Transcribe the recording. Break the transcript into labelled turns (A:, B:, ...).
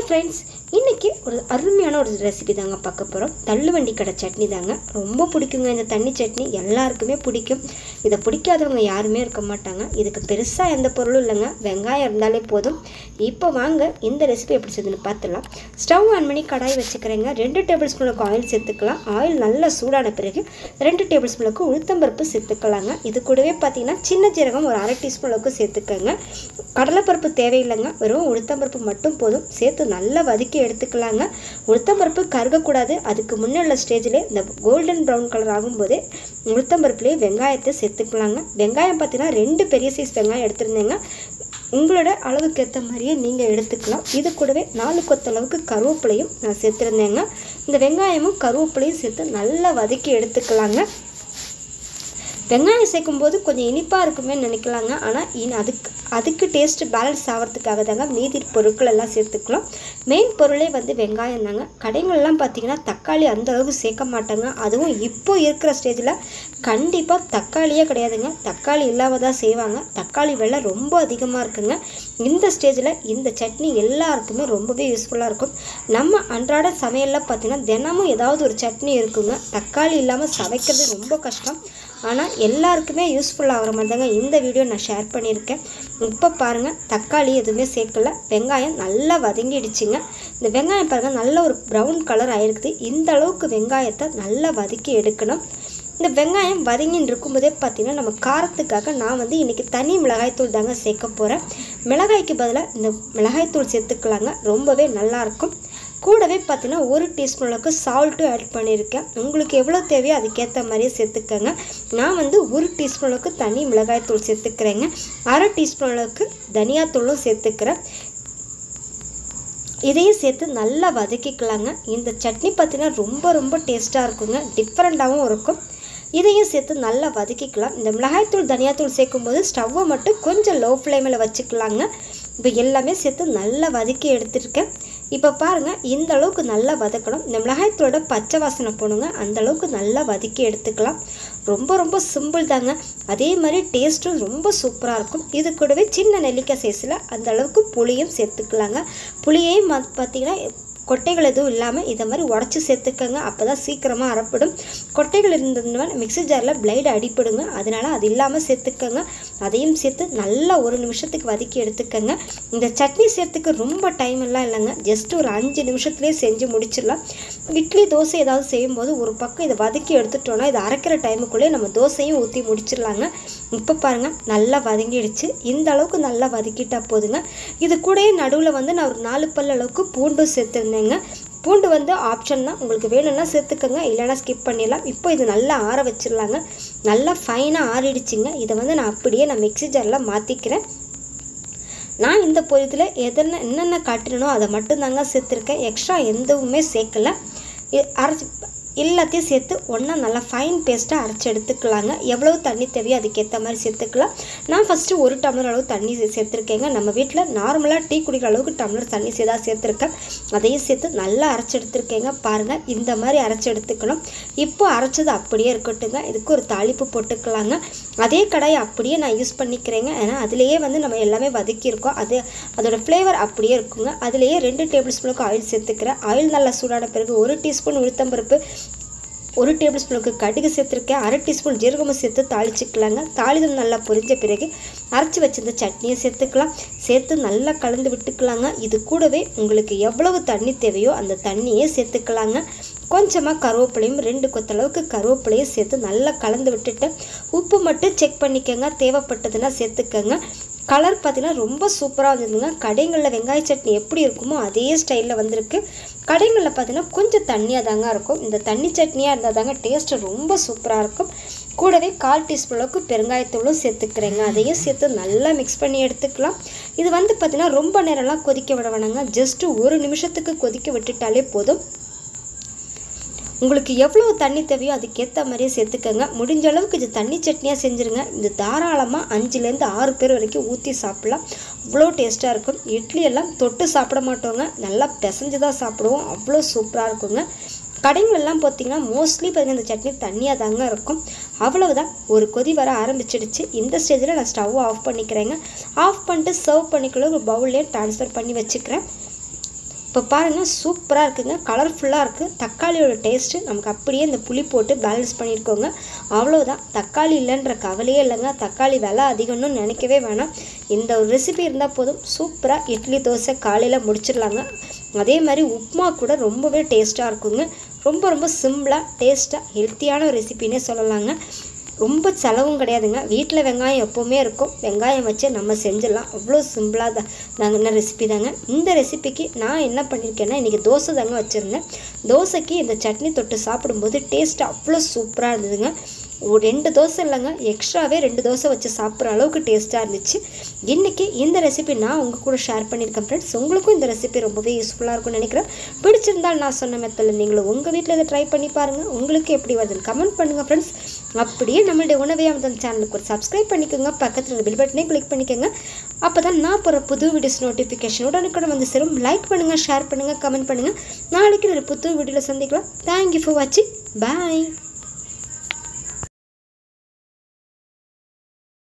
A: friends இன்றைக்கி ஒரு அருமையான ஒரு ரெசிபி தாங்க பார்க்க போகிறோம் தள்ளுவண்டி கடை சட்னி தாங்க ரொம்ப பிடிக்குங்க இந்த தண்ணி சட்னி எல்லாருக்குமே பிடிக்கும் இதை பிடிக்காதவங்க யாருமே இருக்க மாட்டாங்க இதுக்கு பெருசாக எந்த பொருளும் இல்லைங்க வெங்காயம் இருந்தாலே போதும் இப்போ வாங்க இந்த ரெசிபி எப்படி செய்யுதுன்னு பார்த்துலாம் ஸ்டவ் ஆன் பண்ணி கடாய் வச்சுக்கிறேங்க ரெண்டு டேபிள் ஸ்பூனுக்கு ஆயில் சேர்த்துக்கலாம் ஆயில் நல்லா சூடான பிறகு ரெண்டு டேபிள் ஸ்பூனுக்கு உளுத்தம்பருப்பு சேர்த்துக்கலாங்க இது கூடவே பார்த்தீங்கன்னா சின்ன ஜீரகம் ஒரு அரை டீஸ்பூன் அளவுக்கு சேர்த்துக்கங்க கடலைப்பருப்பு தேவையில்லைங்க வெறும் உளுத்தம்பருப்பு மட்டும் போதும் சேர்த்து நல்லா வதக்கி எடுத்துக்கலாங்க உளுத்தம்பருப்பு கருகக்கூடாது அதுக்கு முன்னே உள்ள ஸ்டேஜில் இந்த கோல்டன் ப்ரௌன் கலர் ஆகும்போதே உளுத்தம்பருப்புலேயே வெங்காயத்தை சேர்த்துக்கலாங்க வெங்காயம் பார்த்தீங்கன்னா ரெண்டு பெரிய சைஸ் வெங்காயம் எடுத்திருந்தேங்க உங்களோட அளவுக்கு ஏற்ற மாதிரியே நீங்கள் எடுத்துக்கலாம் இது கூடவே நாலு கொத்த அளவுக்கு கருவேப்பிலையும் நான் சேர்த்துருந்தேங்க இந்த வெங்காயமும் கருவேப்பிலையும் சேர்த்து நல்லா வதக்கி எடுத்துக்கலாங்க வெங்காயம் சேர்க்கும்போது கொஞ்சம் இனிப்பாக இருக்குமே நினைக்கலாங்க ஆனால் இனி அதுக்கு அதுக்கு டேஸ்ட்டு பேலன்ஸ் ஆகிறதுக்காக தாங்க மீதி பொருட்கள் எல்லாம் சேர்த்துக்கலாம் மெயின் பொருளே வந்து வெங்காயம் தாங்க கடைங்கள்லாம் பார்த்தீங்கன்னா தக்காளி அந்த அளவுக்கு சேர்க்க மாட்டாங்க அதுவும் இப்போ இருக்கிற ஸ்டேஜில் கண்டிப்பாக தக்காளியே கிடையாதுங்க தக்காளி இல்லாமல் தான் செய்வாங்க தக்காளி விலை ரொம்ப அதிகமாக இருக்குங்க இந்த ஸ்டேஜில் இந்த சட்னி எல்லாருக்குமே ரொம்பவே யூஸ்ஃபுல்லாக இருக்கும் நம்ம அன்றாட சமையலில் பார்த்தீங்கன்னா தினமும் ஏதாவது ஒரு சட்னி இருக்குங்க தக்காளி இல்லாமல் சமைக்கிறது ரொம்ப கஷ்டம் ஆனால் எல்லாருக்குமே யூஸ்ஃபுல் ஆகிற மாதிரி தாங்க இந்த வீடியோ நான் ஷேர் பண்ணியிருக்கேன் இப்போ பாருங்கள் தக்காளி எதுவுமே சேர்க்கல வெங்காயம் நல்லா வதங்கிடுச்சுங்க இந்த வெங்காயம் பாருங்கள் நல்ல ஒரு ப்ரௌன் கலர் ஆயிருக்குது இந்த அளவுக்கு வெங்காயத்தை நல்லா வதக்கி எடுக்கணும் இந்த வெங்காயம் வதங்கின்னு இருக்கும்போதே பார்த்தீங்கன்னா நம்ம காரத்துக்காக நான் வந்து இன்றைக்கி தனி மிளகாய்த்தூள் தாங்க சேர்க்க போகிறேன் மிளகாய்க்கு பதிலாக இந்த மிளகாய்த்தூள் சேர்த்துக்கலாங்க ரொம்பவே நல்லாயிருக்கும் கூடவே பார்த்தீங்கன்னா ஒரு டீஸ்பூன் அளவுக்கு சால்ட்டும் ஆட் பண்ணியிருக்கேன் உங்களுக்கு எவ்வளோ தேவையோ அதுக்கேற்ற மாதிரியே சேர்த்துக்கோங்க நான் வந்து ஒரு டீஸ்பூன் அளவுக்கு தனி மிளகாய்த்தூள் சேர்த்துக்கிறேங்க அரை டீஸ்பூன் அளவுக்கு தனியாத்தூளும் சேர்த்துக்கிறேன் இதையும் சேர்த்து நல்லா வதக்கிக்கலாங்க இந்த சட்னி பார்த்தீங்கன்னா ரொம்ப ரொம்ப டேஸ்ட்டாக இருக்குங்க டிஃப்ரெண்ட்டாகவும் இருக்கும் இதையும் சேர்த்து நல்லா வதக்கிக்கலாம் இந்த மிளகாய்த்தூள் தனியாத்தூள் சேர்க்கும்போது ஸ்டவ்வை மட்டும் கொஞ்சம் லோ ஃப்ளேமில் வச்சுக்கலாங்க இப்போ எல்லாமே சேர்த்து நல்லா வதக்கி எடுத்துருக்கேன் இப்போ பாருங்கள் இந்த அளவுக்கு நல்லா வதக்கணும் இந்த மிளகாய்த்தூளோட பச்சை வாசனை போடுங்க அந்த அளவுக்கு நல்லா வதக்கி எடுத்துக்கலாம் ரொம்ப ரொம்ப சிம்பிள் தாங்க அதே மாதிரி டேஸ்ட்டும் ரொம்ப சூப்பராக இருக்கும் இது கூடவே சின்ன நெல்லிக்காய் சைஸில் அந்த அளவுக்கு புளியும் சேர்த்துக்கலாங்க புளியையும் பார்த்தீங்கன்னா கொட்டைகள் எதுவும் இல்லாமல் இதை மாதிரி உடச்சி சேர்த்துக்கங்க அப்போ தான் சீக்கிரமாக அரைப்படும் கொட்டைகள் இருந்ததுன்னா மிக்ஸி ஜாரில் பிளைடு அடிப்படுங்க அதனால் அது இல்லாமல் சேர்த்துக்கங்க அதையும் சேர்த்து நல்லா ஒரு நிமிஷத்துக்கு வதக்கி எடுத்துக்கங்க இந்த சட்னி சேர்த்துக்கு ரொம்ப டைம் எல்லாம் இல்லைங்க ஜஸ்ட் ஒரு அஞ்சு நிமிஷத்துலேயே செஞ்சு முடிச்சிடலாம் இட்லி தோசை ஏதாவது செய்யும்போது ஒரு பக்கம் இதை வதக்கி எடுத்துட்டோன்னா இதை அரைக்கிற டைமுக்குள்ளேயே நம்ம தோசையும் ஊற்றி முடிச்சிடலாங்க இப்போ பாருங்கள் நல்லா வதங்கிடுச்சு இந்த அளவுக்கு நல்லா வதக்கிட்டா போதுங்க இது கூடயே நடுவில் வந்து நான் ஒரு நாலு பல் அளவுக்கு பூண்டும் சேர்த்துருந்தேங்க பூண்டு வந்து ஆப்ஷன் தான் உங்களுக்கு வேணும்னா சேர்த்துக்கோங்க இல்லைனா ஸ்கிப் பண்ணிடலாம் இப்போ இது நல்லா ஆற வச்சிடலாங்க நல்லா ஃபைனாக ஆறிடுச்சுங்க இதை வந்து நான் அப்படியே நான் மிக்ஸி ஜாரில் மாற்றிக்கிறேன் நான் இந்த பொரியத்தில் எதென்ன என்னென்ன காட்டினோ அதை மட்டும்தாங்க சேர்த்துருக்கேன் எக்ஸ்ட்ரா எதுவுமே சேர்க்கல அரைச்சி எல்லாத்தையும் சேர்த்து ஒன்றா நல்லா ஃபைன் பேஸ்ட்டாக அரைச்சி எடுத்துக்கலாங்க எவ்வளோ தண்ணி தேவையோ அதுக்கேற்ற மாதிரி சேர்த்துக்கலாம் நான் ஃபஸ்ட்டு ஒரு டம்ளர் அளவு தண்ணி சேர்த்துருக்கேங்க நம்ம வீட்டில் நார்மலாக டீ குடிக்கிற அளவுக்கு டம்ளர் தண்ணி சேர்த்தா சேர்த்துருக்கேன் அதையும் சேர்த்து நல்லா அரைச்சி எடுத்துருக்கேங்க பாருங்கள் இந்த மாதிரி அரைச்சி எடுத்துக்கணும் இப்போ அரைச்சது அப்படியே இருக்கட்டுங்க இதுக்கு ஒரு தாளிப்பு போட்டுக்கலாங்க அதே கடாயை அப்படியே நான் யூஸ் பண்ணிக்கிறேங்க ஏன்னா அதுலேயே வந்து நம்ம எல்லாமே வதக்கியிருக்கோம் அது அதோட ஃப்ளேவர் அப்படியே இருக்குங்க அதுலேயே ரெண்டு டேபிள் ஸ்பூனுக்கு ஆயில் சேர்த்துக்கிறேன் ஆயில் நல்லா சூடான பிறகு ஒரு டீஸ்பூன் உளுத்தம்பருப்பு ஒரு டேபிள் ஸ்பூனுக்கு கடுகு சேர்த்துருக்கேன் அரை டீஸ்பூன் ஜீரகமும் சேர்த்து தாளிச்சிக்கலாங்க தாளிதம் நல்லா பொரிஞ்ச பிறகு அரைச்சி வச்சிருந்த சட்னியை சேர்த்துக்கலாம் சேர்த்து நல்லா கலந்து விட்டுக்கலாங்க இது கூடவே உங்களுக்கு எவ்வளவு தண்ணி தேவையோ அந்த தண்ணியே சேர்த்துக்கலாங்க கொஞ்சமாக கருவேப்பிலையும் ரெண்டு கொத்தளவுக்கு கருவேப்பிலையும் சேர்த்து நல்லா கலந்து விட்டுட்டு உப்பு மட்டும் செக் பண்ணிக்கோங்க தேவைப்பட்டதுன்னா சேர்த்துக்கோங்க கலர் பார்த்தீங்கன்னா ரொம்ப சூப்பராக வந்ததுங்க கடைகளில் வெங்காய சட்னி எப்படி இருக்குமோ அதே ஸ்டைலில் வந்திருக்கு கடைகளில் பார்த்தீங்கன்னா கொஞ்சம் தண்ணியாக தாங்க இருக்கும் இந்த தண்ணி சட்னியாக இருந்தால் தாங்க டேஸ்ட்டு ரொம்ப சூப்பராக இருக்கும் கூடவே கால் டீஸ்பூன் அளவுக்கு பெருங்காயத்தூளும் சேர்த்துக்கிறேங்க அதையும் சேர்த்து நல்லா மிக்ஸ் பண்ணி எடுத்துக்கலாம் இது வந்து பார்த்திங்கன்னா ரொம்ப நேரம்லாம் கொதிக்க விட வேணாங்க ஜஸ்ட்டு ஒரு நிமிஷத்துக்கு கொதிக்க விட்டுட்டாலே போதும் உங்களுக்கு எவ்வளோ தண்ணி தேவையோ அதுக்கேற்ற மாதிரியே சேர்த்துக்கோங்க முடிஞ்ச அளவுக்கு இது தண்ணி சட்னியாக செஞ்சுருங்க இது தாராளமாக அஞ்சுலேருந்து ஆறு பேர் வரைக்கும் ஊற்றி சாப்பிட்லாம் அவ்வளோ டேஸ்ட்டாக இருக்கும் இட்லி எல்லாம் தொட்டு சாப்பிட மாட்டோங்க நல்லா பிசைஞ்சு தான் சாப்பிடுவோம் அவ்வளோ சூப்பராக இருக்குங்க கடைங்களெல்லாம் பார்த்தீங்கன்னா மோஸ்ட்லி பார்த்தீங்கன்னா இந்த சட்னி தண்ணியாக தாங்க இருக்கும் அவ்வளவுதான் ஒரு கொதி வர ஆரம்பிச்சிடுச்சு இந்த ஸ்டேஜில் நான் ஸ்டவ் ஆஃப் பண்ணிக்கிறேங்க ஆஃப் பண்ணிட்டு சர்வ் பண்ணிக்கல ஒரு பவுல்லே ட்ரான்ஸ்ஃபர் பண்ணி வச்சுக்கிறேன் இப்போ பாருங்கள் சூப்பராக இருக்குங்க கலர்ஃபுல்லாக இருக்குது தக்காளியோட டேஸ்ட்டு நமக்கு அப்படியே இந்த புளி போட்டு பேலன்ஸ் பண்ணியிருக்கோங்க அவ்வளோதான் தக்காளி இல்லைன்ற கவலையே இல்லைங்க தக்காளி விலை அதிகம்னு நினைக்கவே வேணாம் இந்த ஒரு ரெசிபி இருந்தால் போதும் சூப்பராக இட்லி தோசை காலையில் முடிச்சிடலாங்க அதே மாதிரி உப்புமா கூட ரொம்பவே டேஸ்ட்டாக இருக்குங்க ரொம்ப ரொம்ப சிம்பிளாக டேஸ்ட்டாக ஹெல்த்தியான ஒரு ரெசிபின்னே சொல்லலாங்க ரொம்ப செலவும் கிடையாதுங்க வீட்டில் வெங்காயம் எப்போவுமே இருக்கும் வெங்காயம் வச்சு நம்ம செஞ்சிடலாம் அவ்வளோ சிம்பிளாக தான் நாங்கள் என்ன ரெசிபி தாங்க இந்த ரெசிபிக்கு நான் என்ன பண்ணியிருக்கேன்னா இன்றைக்கி தோசை தாங்க வச்சுருந்தேன் தோசைக்கு இந்த சட்னி தொட்டு சாப்பிடும்போது டேஸ்ட் அவ்வளோ சூப்பராக இருந்ததுங்க ஒரு ரெண்டு தோசை இல்லைங்க எக்ஸ்ட்ராவே ரெண்டு தோசை வச்சு சாப்பிட்ற அளவுக்கு டேஸ்ட்டாக இருந்துச்சு இன்றைக்கி இந்த ரெசிபி நான் உங்கள் கூட ஷேர் பண்ணியிருக்கேன் ஃப்ரெண்ட்ஸ் உங்களுக்கும் இந்த ரெசிபி ரொம்பவே யூஸ்ஃபுல்லாக இருக்கும்னு நினைக்கிறேன் பிடிச்சிருந்தால் நான் சொன்ன மெத்தடில் நீங்களும் உங்கள் வீட்டில் இதை ட்ரை பண்ணி பாருங்கள் உங்களுக்கு எப்படி வருதுன்னு கமெண்ட் பண்ணுங்கள் ஃப்ரெண்ட்ஸ் அப்படியே நம்மளுடைய உணவே அமுதம் சேனலுக்கு ஒரு சப்ஸ்கிரைப் பண்ணிக்கோங்க பக்கத்தில் பில் பட்டனே கிளிக் பண்ணிக்கோங்க அப்போ தான் நான் போகிற புது வீடியோஸ் நோட்டிஃபிகேஷன் உடனுக்குடன் வந்து சேரும் லைக் பண்ணுங்கள் ஷேர் பண்ணுங்கள் கமெண்ட் பண்ணுங்கள் நாளைக்கு ஒரு புது வீடியோவில் சந்திக்கலாம் தேங்க்யூ ஃபார் வாட்சிங் பாய்